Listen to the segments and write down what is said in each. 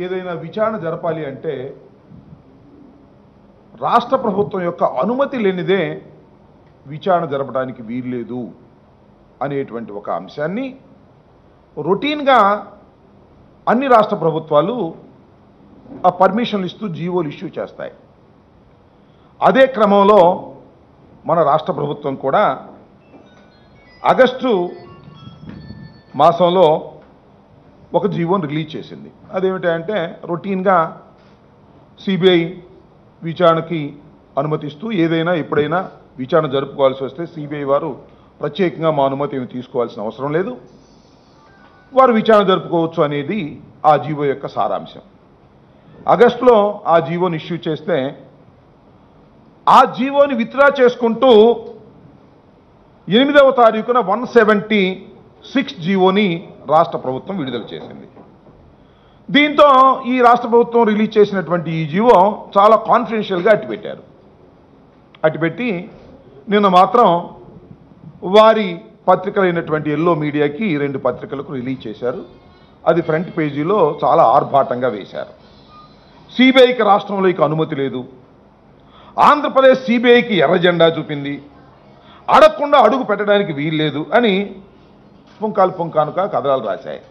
ఏదైనా విచారణ జరపాలి అంటే రాష్ట్ర ప్రభుత్వం యొక్క అనుమతి లేనిదే విచారణ జరపడానికి వీల్లేదు అనేటువంటి ఒక అంశాన్ని రొటీన్గా అన్ని రాష్ట్ర ప్రభుత్వాలు ఆ పర్మిషన్లు ఇస్తూ జీవోలు ఇష్యూ చేస్తాయి అదే క్రమంలో మన రాష్ట్ర ప్రభుత్వం కూడా ఆగస్టు మాసంలో ఒక జీవోని రిలీజ్ చేసింది అదేమిటంటే రొటీన్గా సిబిఐ విచారణకి అనుమతిస్తూ ఏదైనా ఎప్పుడైనా విచారణ జరుపుకోవాల్సి వస్తే సిబిఐ వారు ప్రత్యేకంగా మా అనుమతి ఏమి తీసుకోవాల్సిన అవసరం లేదు వారు విచారణ జరుపుకోవచ్చు అనేది ఆ జీవో యొక్క సారాంశం ఆగస్టులో ఆ జీవోని ఇష్యూ చేస్తే ఆ జీవోని విత్డ్రా చేసుకుంటూ ఎనిమిదవ తారీఖున వన్ సెవెంటీ సిక్స్ జీవోని రాష్ట్ర ప్రభుత్వం విడుదల చేసింది దీంతో ఈ రాష్ట్ర ప్రభుత్వం రిలీజ్ చేసినటువంటి ఈ జీవో చాలా కాన్ఫిడెన్షియల్గా అట్టిపెట్టారు అట్టిపెట్టి నిన్న మాత్రం వారి పత్రికలైనటువంటి ఎల్లో మీడియాకి ఈ రెండు పత్రికలకు రిలీజ్ చేశారు అది ఫ్రంట్ పేజీలో చాలా ఆర్భాటంగా వేశారు సిబిఐకి రాష్ట్రంలో ఇక అనుమతి లేదు ఆంధ్రప్రదేశ్ సిబిఐకి ఎర్ర జెండా చూపింది అడగకుండా అడుగు పెట్టడానికి వీల్లేదు అని పుంకాలు పుంకానుక కథనాలు రాశాయి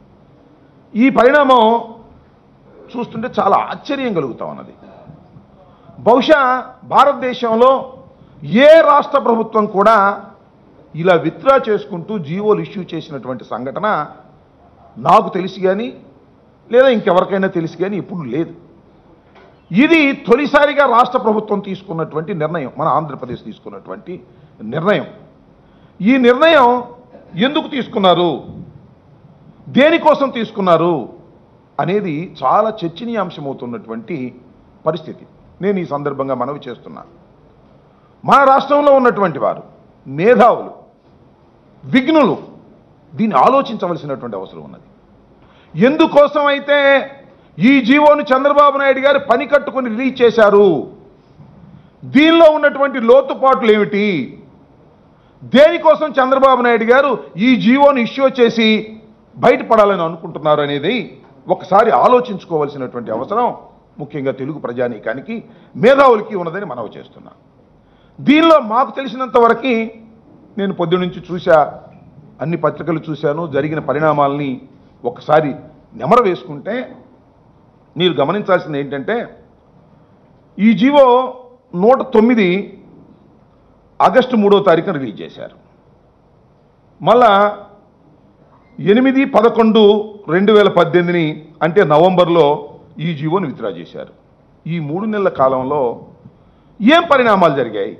ఈ పరిణామం చూస్తుంటే చాలా ఆశ్చర్యం కలుగుతా ఉన్నది బహుశా భారతదేశంలో ఏ రాష్ట్ర ప్రభుత్వం కూడా ఇలా విత్డ్రా చేసుకుంటూ జీవోలు ఇష్యూ చేసినటువంటి సంఘటన నాకు తెలిసి కానీ లేదా ఇంకెవరికైనా తెలిసి కానీ ఇప్పుడు లేదు ఇది తొలిసారిగా రాష్ట్ర ప్రభుత్వం తీసుకున్నటువంటి నిర్ణయం మన ఆంధ్రప్రదేశ్ తీసుకున్నటువంటి నిర్ణయం ఈ నిర్ణయం ఎందుకు తీసుకున్నారు దేనికోసం తీసుకున్నారు అనేది చాలా చర్చనీయాంశమవుతున్నటువంటి పరిస్థితి నేను ఈ సందర్భంగా మనవి చేస్తున్నా మన రాష్ట్రంలో ఉన్నటువంటి వారు మేధావులు విఘ్నులు దీన్ని ఆలోచించవలసినటువంటి అవసరం ఉన్నది ఎందుకోసం అయితే ఈ జీవోను చంద్రబాబు నాయుడు గారు పని కట్టుకుని రిలీజ్ చేశారు దీనిలో ఉన్నటువంటి లోతుపాట్లు ఏమిటి దేనికోసం చంద్రబాబు నాయుడు గారు ఈ జీవోను ఇష్యూ చేసి బయటపడాలని అనుకుంటున్నారు అనేది ఒకసారి ఆలోచించుకోవాల్సినటువంటి అవసరం ముఖ్యంగా తెలుగు ప్రజానీకానికి మేధావులకి ఉన్నదని మనవి చేస్తున్నా దీనిలో మాకు తెలిసినంత వరకు నేను పొద్దు నుంచి చూశా అన్ని పత్రికలు చూశాను జరిగిన పరిణామాలని ఒకసారి నెమర వేసుకుంటే మీరు గమనించాల్సింది ఏంటంటే ఈ జీవో నూట తొమ్మిది ఆగస్టు మూడో తారీఖున రిలీజ్ చేశారు మళ్ళా ఎనిమిది పదకొండు రెండు వేల పద్దెనిమిదిని అంటే నవంబర్లో ఈ జీవోని విత్డ్రా చేశారు ఈ మూడు నెలల కాలంలో ఏం పరిణామాలు జరిగాయి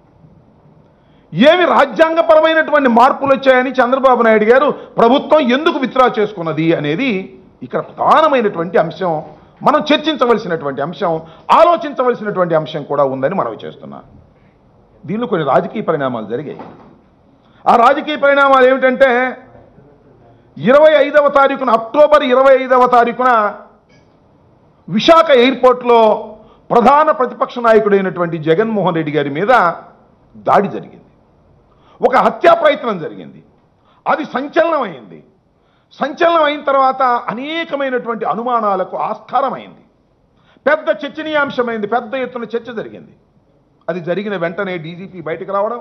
ఏమి రాజ్యాంగపరమైనటువంటి మార్పులు వచ్చాయని చంద్రబాబు నాయుడు గారు ప్రభుత్వం ఎందుకు విత్డ్రా చేసుకున్నది అనేది ఇక్కడ ప్రధానమైనటువంటి అంశం మనం చర్చించవలసినటువంటి అంశం ఆలోచించవలసినటువంటి అంశం కూడా ఉందని మనవి చేస్తున్నా దీనిలో కొన్ని రాజకీయ పరిణామాలు జరిగాయి ఆ రాజకీయ పరిణామాలు ఏమిటంటే ఇరవై ఐదవ తారీఖున అక్టోబర్ ఇరవై ఐదవ తారీఖున విశాఖ ఎయిర్పోర్ట్లో ప్రధాన ప్రతిపక్ష నాయకుడైనటువంటి జగన్మోహన్ రెడ్డి గారి మీద దాడి జరిగింది ఒక హత్యా ప్రయత్నం జరిగింది అది సంచలనమైంది సంచలనం అయిన తర్వాత అనేకమైనటువంటి అనుమానాలకు ఆస్కారమైంది పెద్ద చర్చనీయాంశమైంది పెద్ద ఎత్తున చర్చ జరిగింది అది జరిగిన వెంటనే డీజీపీ బయటకు రావడం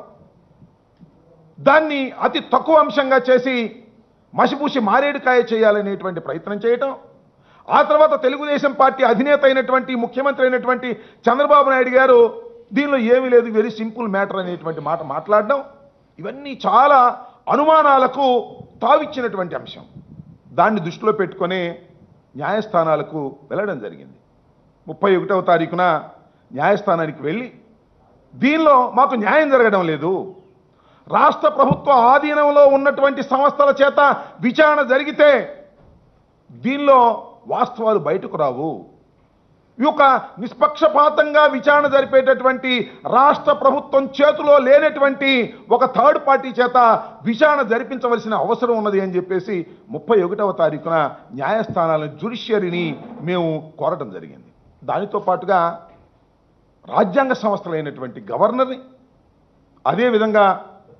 దాన్ని అతి తక్కువ అంశంగా చేసి మసిపూసి మారేడుకాయ చేయాలనేటువంటి ప్రయత్నం చేయటం ఆ తర్వాత తెలుగుదేశం పార్టీ అధినేత అయినటువంటి ముఖ్యమంత్రి అయినటువంటి చంద్రబాబు నాయుడు గారు దీనిలో ఏమీ లేదు వెరీ సింపుల్ మ్యాటర్ అనేటువంటి మాట మాట్లాడడం ఇవన్నీ చాలా అనుమానాలకు తావిచ్చినటువంటి అంశం దాన్ని దృష్టిలో పెట్టుకొని న్యాయస్థానాలకు వెళ్ళడం జరిగింది ముప్పై ఒకటవ తారీఖున న్యాయస్థానానికి వెళ్ళి దీనిలో మాకు న్యాయం జరగడం లేదు రాష్ట్ర ప్రభుత్వ ఆధీనంలో ఉన్నటువంటి సంస్థల చేత విచారణ జరిగితే దీనిలో వాస్తవాలు బయటకు రావు ఈ యొక్క నిష్పక్షపాతంగా విచారణ జరిపేటటువంటి రాష్ట్ర ప్రభుత్వం చేతిలో లేనటువంటి ఒక థర్డ్ పార్టీ చేత విచారణ జరిపించవలసిన అవసరం ఉన్నది అని చెప్పేసి ముప్పై ఒకటవ తారీఖున న్యాయస్థానాల జ్యుడిషియరీని మేము కోరటం జరిగింది దానితో పాటుగా రాజ్యాంగ సంస్థలైనటువంటి గవర్నర్ని అదేవిధంగా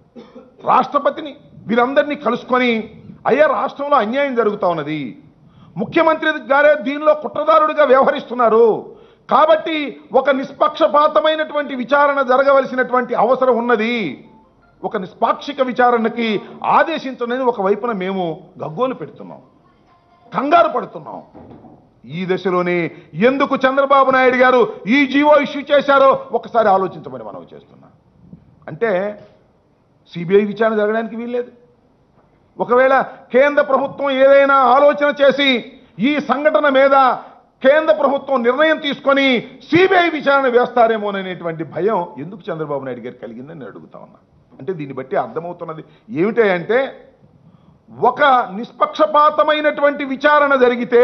రాష్ట్రపతిని వీరందరినీ కలుసుకొని అయ్యా రాష్ట్రంలో అన్యాయం జరుగుతూ ఉన్నది ముఖ్యమంత్రి గారే దీనిలో కుట్రదారుడిగా వ్యవహరిస్తున్నారు కాబట్టి ఒక నిష్పక్షపాతమైనటువంటి విచారణ జరగవలసినటువంటి అవసరం ఉన్నది ఒక నిష్పాక్షిక విచారణకి ఆదేశించనని ఒక వైపున మేము గగ్గోలు పెడుతున్నాం కంగారు పడుతున్నాం ఈ దశలోనే ఎందుకు చంద్రబాబు నాయుడు గారు ఈ జీవో ఇష్యూ చేశారో ఒకసారి ఆలోచించమని మనం చేస్తున్నాం అంటే సిబిఐ విచారణ జరగడానికి వీల్లేదు ఒకవేళ కేంద్ర ప్రభుత్వం ఏదైనా ఆలోచన చేసి ఈ సంఘటన మీద కేంద్ర ప్రభుత్వం నిర్ణయం తీసుకొని సిబిఐ విచారణ వేస్తారేమోననేటువంటి భయం ఎందుకు చంద్రబాబు నాయుడు గారికి కలిగిందని నేను అడుగుతా ఉన్నా అంటే దీన్ని బట్టి అర్థమవుతున్నది ఏమిటి అంటే ఒక నిష్పక్షపాతమైనటువంటి విచారణ జరిగితే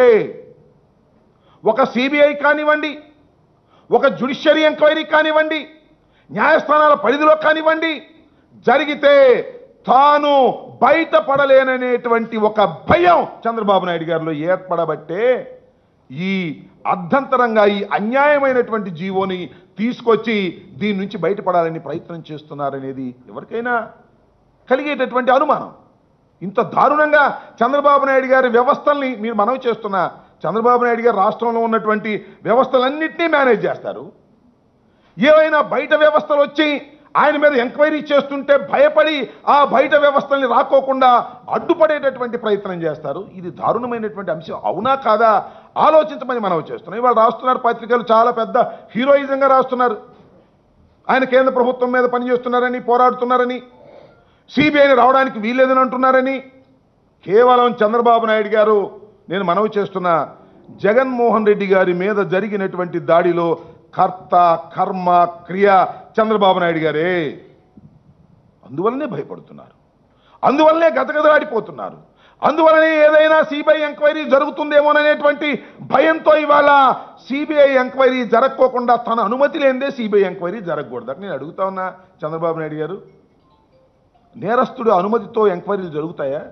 ఒక సిబిఐ కానివ్వండి ఒక జ్యుడిషియరీ ఎంక్వైరీ కానివ్వండి న్యాయస్థానాల పరిధిలో కానివ్వండి జరిగితే తాను బయటపడలేననేటువంటి ఒక భయం చంద్రబాబు నాయుడు గారిలో ఏర్పడబట్టే ఈ అర్ధంతరంగా ఈ అన్యాయమైనటువంటి జీవోని తీసుకొచ్చి దీని నుంచి బయటపడాలని ప్రయత్నం చేస్తున్నారనేది ఎవరికైనా కలిగేటటువంటి అనుమానం ఇంత దారుణంగా చంద్రబాబు నాయుడు గారి వ్యవస్థల్ని మీరు మనవి చేస్తున్న చంద్రబాబు నాయుడు గారు రాష్ట్రంలో ఉన్నటువంటి వ్యవస్థలన్నింటినీ మేనేజ్ చేస్తారు ఏవైనా బయట వ్యవస్థలు వచ్చి ఆయన మీద ఎంక్వైరీ చేస్తుంటే భయపడి ఆ బయట వ్యవస్థల్ని రాకోకుండా అడ్డుపడేటటువంటి ప్రయత్నం చేస్తారు ఇది దారుణమైనటువంటి అంశం అవునా కాదా ఆలోచించమని మనం చేస్తున్నాం ఇవాళ రాస్తున్నారు పత్రికలు చాలా పెద్ద హీరోయిజంగా రాస్తున్నారు ఆయన కేంద్ర ప్రభుత్వం మీద పనిచేస్తున్నారని పోరాడుతున్నారని సిబిఐని రావడానికి వీల్లేదని అంటున్నారని కేవలం చంద్రబాబు నాయుడు గారు నేను మనవి చేస్తున్న జగన్మోహన్ రెడ్డి గారి మీద జరిగినటువంటి దాడిలో కర్త కర్మ క్రియ చంద్రబాబు నాయుడు గారే అందువల్లనే భయపడుతున్నారు అందువల్లనే గతగతలాడిపోతున్నారు అందువలనే ఏదైనా సిబిఐ ఎంక్వైరీ జరుగుతుందేమోననేటువంటి భయంతో ఇవాళ సిబిఐ ఎంక్వైరీ జరగకోకుండా తన అనుమతి లేనిదే సిబిఐ ఎంక్వైరీ జరగకూడదు నేను అడుగుతా ఉన్నా చంద్రబాబు నాయుడు గారు నేరస్తుడు అనుమతితో ఎంక్వైరీలు జరుగుతాయా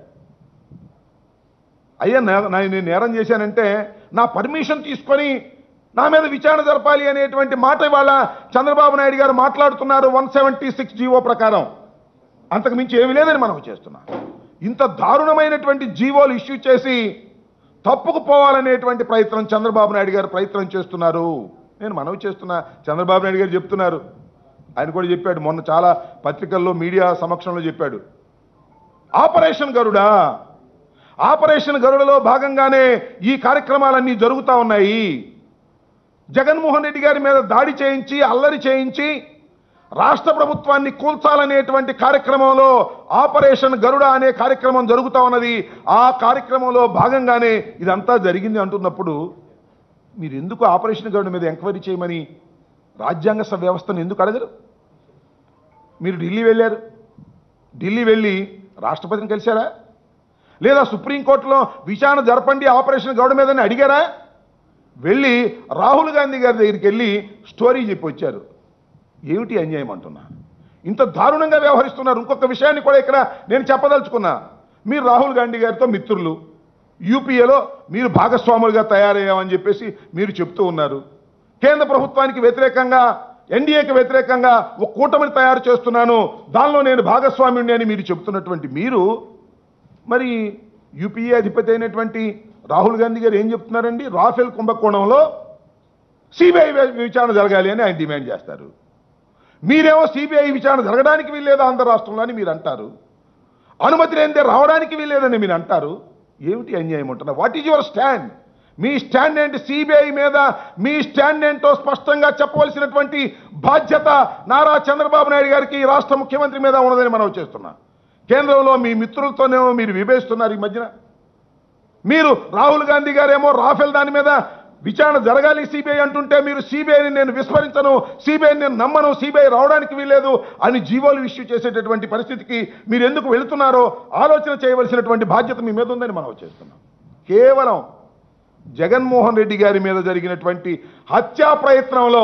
అయ్యా నే- నా- నేను నేరం చేశానంటే నా పర్మిషన్ తీసుకొని నా మీద విచారణ జరపాలి అనేటువంటి మాట ఇవాళ చంద్రబాబు నాయుడు గారు మాట్లాడుతున్నారు వన్ సెవెంటీ సిక్స్ జీవో ప్రకారం అంతకు మించి ఏమీ లేదని మనం చేస్తున్నాం ఇంత దారుణమైనటువంటి జీవోలు ఇష్యూ చేసి తప్పుకు పోవాలనేటువంటి ప్రయత్నం చంద్రబాబు నాయుడు గారు ప్రయత్నం చేస్తున్నారు నేను మనవి చేస్తున్నా చంద్రబాబు నాయుడు గారు చెప్తున్నారు ఆయన కూడా చెప్పాడు మొన్న చాలా పత్రికల్లో మీడియా సమక్షంలో చెప్పాడు ఆపరేషన్ గరుడా ఆపరేషన్ గరుడలో భాగంగానే ఈ కార్యక్రమాలన్నీ జరుగుతూ ఉన్నాయి జగన్మోహన్ రెడ్డి గారి మీద దాడి చేయించి అల్లరి చేయించి రాష్ట్ర ప్రభుత్వాన్ని కూల్చాలనేటువంటి కార్యక్రమంలో ఆపరేషన్ గరుడ అనే కార్యక్రమం జరుగుతూ ఉన్నది ఆ కార్యక్రమంలో భాగంగానే ఇదంతా జరిగింది అంటున్నప్పుడు మీరు ఎందుకు ఆపరేషన్ గరుడ మీద ఎంక్వైరీ చేయమని రాజ్యాంగ స- వ్యవస్థను ఎందుకు అడగరు మీరు ఢిల్లీ వెళ్ళారు ఢిల్లీ వెళ్ళి రాష్ట్రపతిని కలిశారా లేదా సుప్రీంకోర్టులో విచారణ జరపండి ఆపరేషన్ గౌడ మీదని అడిగారా వెళ్ళి రాహుల్ గాంధీ గారి దగ్గరికి వెళ్ళి స్టోరీ చెప్పి వచ్చారు ఏమిటి అన్యాయం అంటున్నా ఇంత దారుణంగా వ్యవహరిస్తున్నారు ఇంకొక విషయాన్ని కూడా ఇక్కడ నేను చెప్పదలుచుకున్నా మీరు రాహుల్ గాంధీ గారితో మిత్రులు యూపీఏలో మీరు భాగస్వాములుగా తయారయ్యామని చెప్పేసి మీరు చెప్తూ ఉన్నారు కేంద్ర ప్రభుత్వానికి వ్యతిరేకంగా ఎన్డీఏకి వ్యతిరేకంగా ఒక కూటమిని తయారు చేస్తున్నాను దానిలో నేను భాగస్వామ్యుడిని అని మీరు చెప్తున్నటువంటి మీరు మరి యూపీఏ అధిపతి అయినటువంటి రాహుల్ గాంధీ గారు ఏం చెప్తున్నారండి రాఫెల్ కుంభకోణంలో సిబిఐ విచారణ జరగాలి అని ఆయన డిమాండ్ చేస్తారు మీరేమో సిబిఐ విచారణ జరగడానికి వీల్లేదు ఆంధ్ర రాష్ట్రంలో అని మీరు అంటారు అనుమతి లేనిదే రావడానికి వీల్లేదని మీరు అంటారు ఏమిటి అన్యాయం ఉంటున్నా వాట్ ఈజ్ యువర్ స్టాండ్ మీ స్టాండ్ ఏంటి సిబిఐ మీద మీ స్టాండ్ ఏంటో స్పష్టంగా చెప్పవలసినటువంటి బాధ్యత నారా చంద్రబాబు నాయుడు గారికి ఈ రాష్ట్ర ముఖ్యమంత్రి మీద ఉన్నదని మనం చేస్తున్నాం కేంద్రంలో మీ మిత్రులతోనేమో మీరు విభేస్తున్నారు ఈ మధ్యన మీరు రాహుల్ గాంధీ గారేమో రాఫెల్ దాని మీద విచారణ జరగాలి సిబిఐ అంటుంటే మీరు సిబిఐని నేను విస్మరించను సిబిఐని నేను నమ్మను సిబిఐ రావడానికి వీల్లేదు అని జీవోలు ఇష్యూ చేసేటటువంటి పరిస్థితికి మీరు ఎందుకు వెళుతున్నారో ఆలోచన చేయవలసినటువంటి బాధ్యత మీ మీద ఉందని మనం చేస్తున్నాం కేవలం జగన్మోహన్ రెడ్డి గారి మీద జరిగినటువంటి హత్యా ప్రయత్నంలో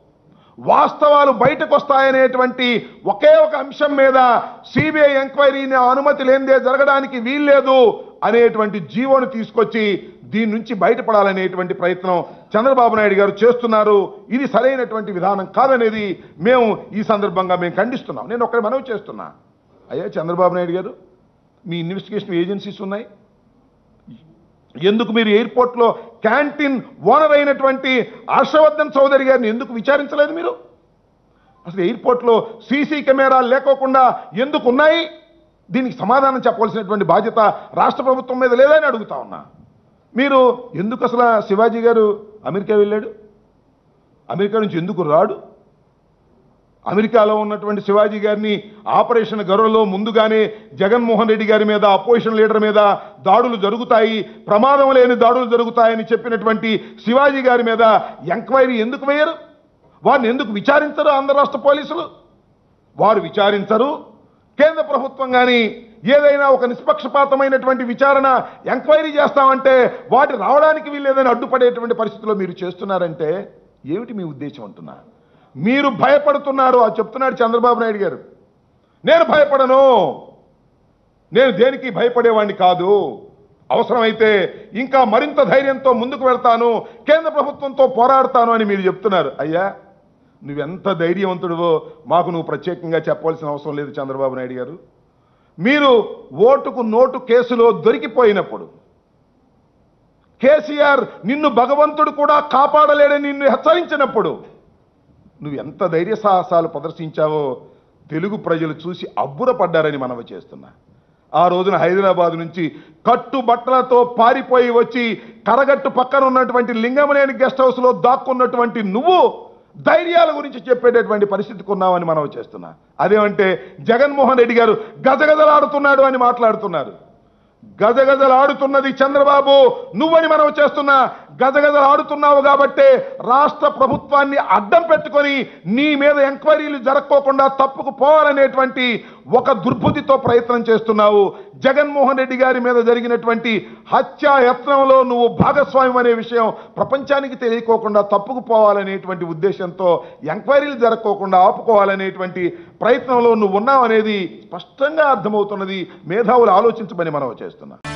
వాస్తవాలు బయటకు వస్తాయనేటువంటి ఒకే ఒక అంశం మీద సిబిఐ ఎంక్వైరీని అనుమతి లేనిదే జరగడానికి వీల్లేదు అనేటువంటి జీవోను తీసుకొచ్చి దీని నుంచి బయటపడాలనేటువంటి ప్రయత్నం చంద్రబాబు నాయుడు గారు చేస్తున్నారు ఇది సరైనటువంటి విధానం కాదనేది మేము ఈ సందర్భంగా మేము ఖండిస్తున్నాం నేను ఒకటి మనవి చేస్తున్నా అయ్యా చంద్రబాబు నాయుడు గారు మీ ఇన్వెస్టిగేషన్ ఏజెన్సీస్ ఉన్నాయి ఎందుకు మీరు ఎయిర్పోర్ట్లో క్యాంటీన్ ఓనర్ అయినటువంటి హర్షవర్ధన్ చౌదరి గారిని ఎందుకు విచారించలేదు మీరు అసలు ఎయిర్పోర్ట్లో సీసీ కెమెరాలు లేకోకుండా ఎందుకు ఉన్నాయి దీనికి సమాధానం చెప్పవలసినటువంటి బాధ్యత రాష్ట్ర ప్రభుత్వం మీద లేదని అడుగుతా ఉన్నా మీరు ఎందుకు అసలు శివాజీ గారు అమెరికా వెళ్ళాడు అమెరికా నుంచి ఎందుకు రాడు అమెరికాలో ఉన్నటువంటి శివాజీ గారిని ఆపరేషన్ గరుడలో ముందుగానే జగన్మోహన్ రెడ్డి గారి మీద అపోజిషన్ లీడర్ మీద దాడులు జరుగుతాయి ప్రమాదం లేని దాడులు జరుగుతాయని చెప్పినటువంటి శివాజీ గారి మీద ఎంక్వైరీ ఎందుకు వేయరు వారిని ఎందుకు విచారించరు ఆంధ్ర రాష్ట్ర పోలీసులు వారు విచారించరు కేంద్ర ప్రభుత్వం కానీ ఏదైనా ఒక నిష్పక్షపాతమైనటువంటి విచారణ ఎంక్వైరీ చేస్తామంటే వాటి రావడానికి వీల్లేదని అడ్డుపడేటువంటి పరిస్థితిలో మీరు చేస్తున్నారంటే ఏమిటి మీ ఉద్దేశం అంటున్నా మీరు భయపడుతున్నారు అది చెప్తున్నాడు చంద్రబాబు నాయుడు గారు నేను భయపడను నేను దేనికి భయపడేవాడిని కాదు అవసరమైతే ఇంకా మరింత ధైర్యంతో ముందుకు వెళ్తాను కేంద్ర ప్రభుత్వంతో పోరాడతాను అని మీరు చెప్తున్నారు అయ్యా నువ్వెంత ధైర్యవంతుడివో మాకు నువ్వు ప్రత్యేకంగా చెప్పవలసిన అవసరం లేదు చంద్రబాబు నాయుడు గారు మీరు ఓటుకు నోటు కేసులో దొరికిపోయినప్పుడు కేసీఆర్ నిన్ను భగవంతుడు కూడా కాపాడలేడని నిన్ను హెచ్చరించినప్పుడు నువ్వు ఎంత ధైర్య సాహసాలు ప్రదర్శించావో తెలుగు ప్రజలు చూసి అబ్బురపడ్డారని మనవి చేస్తున్నా ఆ రోజున హైదరాబాద్ నుంచి కట్టు బట్టలతో పారిపోయి వచ్చి కరగట్టు పక్కన ఉన్నటువంటి లింగమనేని గెస్ట్ హౌస్లో దాక్కున్నటువంటి నువ్వు ధైర్యాల గురించి చెప్పేటటువంటి పరిస్థితికి ఉన్నామని మనం చేస్తున్నా అదేమంటే జగన్మోహన్ రెడ్డి గారు గజగజలాడుతున్నాడు అని మాట్లాడుతున్నారు గజగజలాడుతున్నది చంద్రబాబు నువ్వని మనం చేస్తున్నా గజగజలాడుతున్నావు కాబట్టే రాష్ట్ర ప్రభుత్వాన్ని అడ్డం పెట్టుకొని నీ మీద ఎంక్వైరీలు జరక్కోకుండా తప్పుకు పోవాలనేటువంటి ఒక దుర్బుద్ధితో ప్రయత్నం చేస్తున్నావు జగన్మోహన్ రెడ్డి గారి మీద జరిగినటువంటి హత్యా యత్నంలో నువ్వు భాగస్వామ్యం అనే విషయం ప్రపంచానికి తెలియకోకుండా తప్పుకు పోవాలనేటువంటి ఉద్దేశంతో ఎంక్వైరీలు జరక్కోకుండా ఆపుకోవాలనేటువంటి ప్రయత్నంలో నువ్వు ఉన్నావు అనేది స్పష్టంగా అర్థమవుతున్నది మేధావులు ఆలోచించమని మనం చేస్తున్నాం